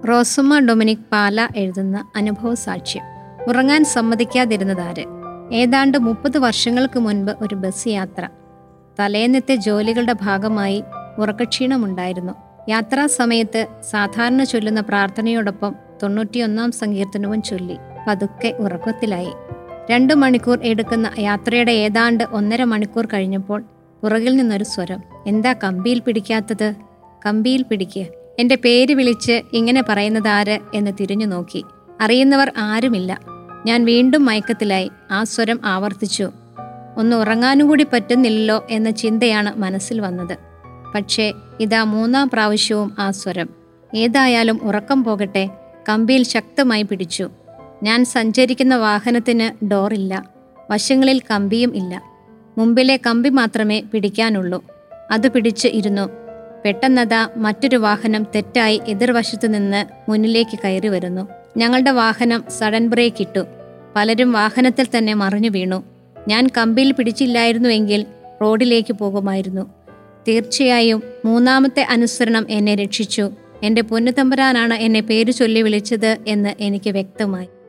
റോസുമ Dominic പാല എഴുതുന്ന അനുഭവ സാക്ഷ്യം ഉറങ്ങാൻ സമ്മതിക്കാതിരുന്നതാര് ഏതാണ്ട് മുപ്പത് വർഷങ്ങൾക്ക് മുൻപ് ഒരു ബസ് യാത്ര തലേന്നത്തെ ജോലികളുടെ ഭാഗമായി ഉറക്കക്ഷീണമുണ്ടായിരുന്നു യാത്രാ സമയത്ത് സാധാരണ ചൊല്ലുന്ന പ്രാർത്ഥനയോടൊപ്പം തൊണ്ണൂറ്റിയൊന്നാം സങ്കീർത്തനവും ചൊല്ലി പതുക്കെ ഉറക്കത്തിലായി രണ്ടു മണിക്കൂർ എടുക്കുന്ന യാത്രയുടെ ഏതാണ്ട് ഒന്നര മണിക്കൂർ കഴിഞ്ഞപ്പോൾ പുറകിൽ നിന്നൊരു സ്വരം എന്താ കമ്പിയിൽ പിടിക്കാത്തത് കമ്പിയിൽ പിടിക്കുക എന്റെ പേര് വിളിച്ച് ഇങ്ങനെ പറയുന്നത് ആര് എന്ന് തിരിഞ്ഞു നോക്കി അറിയുന്നവർ ആരുമില്ല ഞാൻ വീണ്ടും മയക്കത്തിലായി ആ സ്വരം ആവർത്തിച്ചു ഒന്ന് ഉറങ്ങാനും കൂടി പറ്റുന്നില്ലല്ലോ എന്ന ചിന്തയാണ് മനസ്സിൽ വന്നത് പക്ഷേ ഇതാ മൂന്നാം പ്രാവശ്യവും ആ സ്വരം ഏതായാലും ഉറക്കം പോകട്ടെ കമ്പിയിൽ ശക്തമായി പിടിച്ചു ഞാൻ സഞ്ചരിക്കുന്ന വാഹനത്തിന് ഡോറില്ല വശങ്ങളിൽ കമ്പിയും ഇല്ല മുമ്പിലെ കമ്പി മാത്രമേ പിടിക്കാനുള്ളൂ അത് പിടിച്ച് ഇരുന്നു പെട്ടെന്നതാ മറ്റൊരു വാഹനം തെറ്റായി എതിർവശത്തു നിന്ന് മുന്നിലേക്ക് കയറി വരുന്നു ഞങ്ങളുടെ വാഹനം സഡൻ ബ്രേക്ക് ഇട്ടു പലരും വാഹനത്തിൽ തന്നെ മറിഞ്ഞു വീണു ഞാൻ കമ്പിയിൽ പിടിച്ചില്ലായിരുന്നുവെങ്കിൽ റോഡിലേക്ക് പോകുമായിരുന്നു തീർച്ചയായും മൂന്നാമത്തെ അനുസരണം എന്നെ രക്ഷിച്ചു എന്റെ പൊന്നുതമ്പുരാനാണ് എന്നെ പേര് ചൊല്ലി വിളിച്ചത് എന്ന് എനിക്ക് വ്യക്തമായി